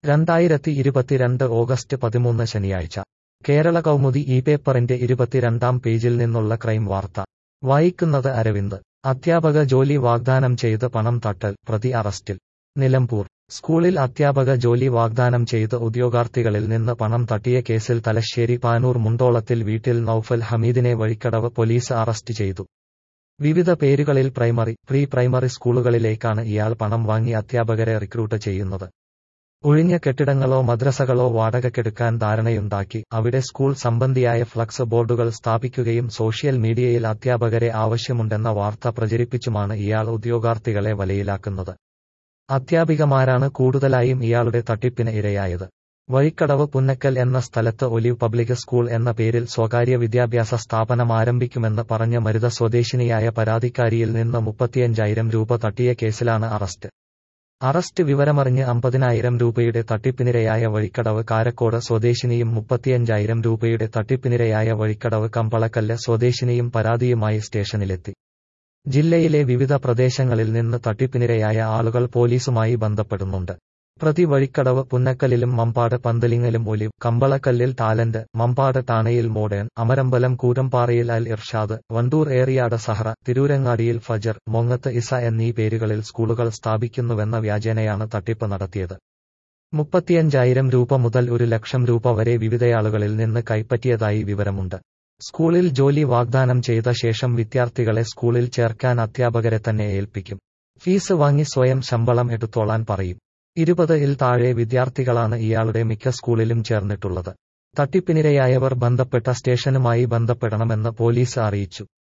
രണ്ടായിരത്തി ഇരുപത്തിരണ്ട് ഓഗസ്റ്റ് പതിമൂന്ന് ശനിയാഴ്ച കേരള കൗമുദി ഈ പേപ്പറിന്റെ ഇരുപത്തിരണ്ടാം പേജിൽ നിന്നുള്ള ക്രൈം വാർത്ത വായിക്കുന്നത് അരവിന്ദ് അധ്യാപക ജോലി വാഗ്ദാനം ചെയ്ത് പണം തട്ടൽ പ്രതി അറസ്റ്റിൽ നിലമ്പൂർ സ്കൂളിൽ അധ്യാപക ജോലി വാഗ്ദാനം ചെയ്ത് ഉദ്യോഗാർത്ഥികളിൽ നിന്ന് പണം തട്ടിയ കേസിൽ തലശ്ശേരി പാനൂർ മുണ്ടോളത്തിൽ വീട്ടിൽ നൌഫൽ ഹമീദിനെ വഴിക്കടവ് പോലീസ് അറസ്റ്റ് ചെയ്തു വിവിധ പേരുകളിൽ പ്രൈമറി പ്രീ പ്രൈമറി സ്കൂളുകളിലേക്കാണ് ഇയാൾ പണം വാങ്ങി അധ്യാപകരെ റിക്രൂട്ട് ചെയ്യുന്നത് ഒഴിഞ്ഞ കെട്ടിടങ്ങളോ മദ്രസകളോ വാടകയ്ക്കെടുക്കാൻ ധാരണയുണ്ടാക്കി അവിടെ സ്കൂൾ സംബന്ധിയായ ഫ്ലക്സ് ബോർഡുകൾ സ്ഥാപിക്കുകയും സോഷ്യൽ മീഡിയയിൽ അധ്യാപകരെ ആവശ്യമുണ്ടെന്ന വാർത്ത പ്രചരിപ്പിച്ചുമാണ് ഇയാൾ ഉദ്യോഗാർത്ഥികളെ വലയിലാക്കുന്നത് അധ്യാപികമാരാണ് കൂടുതലായും ഇയാളുടെ തട്ടിപ്പിന് ഇരയായത് വഴിക്കടവ് പുന്നക്കൽ എന്ന സ്ഥലത്ത് ഒലിവ് പബ്ലിക് സ്കൂൾ എന്ന പേരിൽ സ്വകാര്യ വിദ്യാഭ്യാസ സ്ഥാപനം ആരംഭിക്കുമെന്ന് പറഞ്ഞ മരുത സ്വദേശിനിയായ പരാതിക്കാരിയിൽ നിന്ന് മുപ്പത്തിയഞ്ചായിരം രൂപ തട്ടിയ കേസിലാണ് അറസ്റ്റ് അറസ്റ്റ് വിവരമറിഞ്ഞ് അമ്പതിനായിരം രൂപയുടെ തട്ടിപ്പിനിരയായ വഴിക്കടവ് കാരക്കോട് സ്വദേശിനിയും മുപ്പത്തിയഞ്ചായിരം രൂപയുടെ തട്ടിപ്പിനിരയായ വഴിക്കടവ് കമ്പളക്കല്ല് സ്വദേശിനിയും പരാതിയുമായി സ്റ്റേഷനിലെത്തി ജില്ലയിലെ വിവിധ പ്രദേശങ്ങളിൽ നിന്ന് തട്ടിപ്പിനിരയായ ആളുകൾ പോലീസുമായി ബന്ധപ്പെടുന്നുണ്ട് പ്രതി വഴിക്കടവ് പുന്നക്കലിലും മമ്പാട് പന്തലിങ്ങലും ഒലിവ് കമ്പളക്കല്ലിൽ ടാലന്റ് മമ്പാട് ടാണയിൽ മോഡേൺ അമരമ്പലം കൂരമ്പാറയിൽ അൽ ഇർഷാദ് വണ്ടൂർ ഏറിയാട് സഹറ തിരൂരങ്ങാടിയിൽ ഫജർ മൊങ്ങത്ത് ഇസ എന്നീ പേരുകളിൽ സ്കൂളുകൾ സ്ഥാപിക്കുന്നുവെന്ന വ്യാജേനയാണ് തട്ടിപ്പ് നടത്തിയത് മുപ്പത്തിയഞ്ചായിരം രൂപ മുതൽ ഒരു ലക്ഷം രൂപ വരെ വിവിധയാളുകളിൽ നിന്ന് കൈപ്പറ്റിയതായി വിവരമുണ്ട് സ്കൂളിൽ ജോലി വാഗ്ദാനം ചെയ്ത ശേഷം വിദ്യാർത്ഥികളെ സ്കൂളിൽ ചേർക്കാൻ അധ്യാപകരെ തന്നെ ഏൽപ്പിക്കും ഫീസ് വാങ്ങി സ്വയം ശമ്പളം എടുത്തോളാൻ പറയും ഇരുപത് ഇൽ താഴെ വിദ്യാർത്ഥികളാണ് ഇയാളുടെ മിക്ക സ്കൂളിലും ചേർന്നിട്ടുള്ളത് തട്ടിപ്പിനിരയായവർ ബന്ധപ്പെട്ട സ്റ്റേഷനുമായി ബന്ധപ്പെടണമെന്ന് പോലീസ് അറിയിച്ചു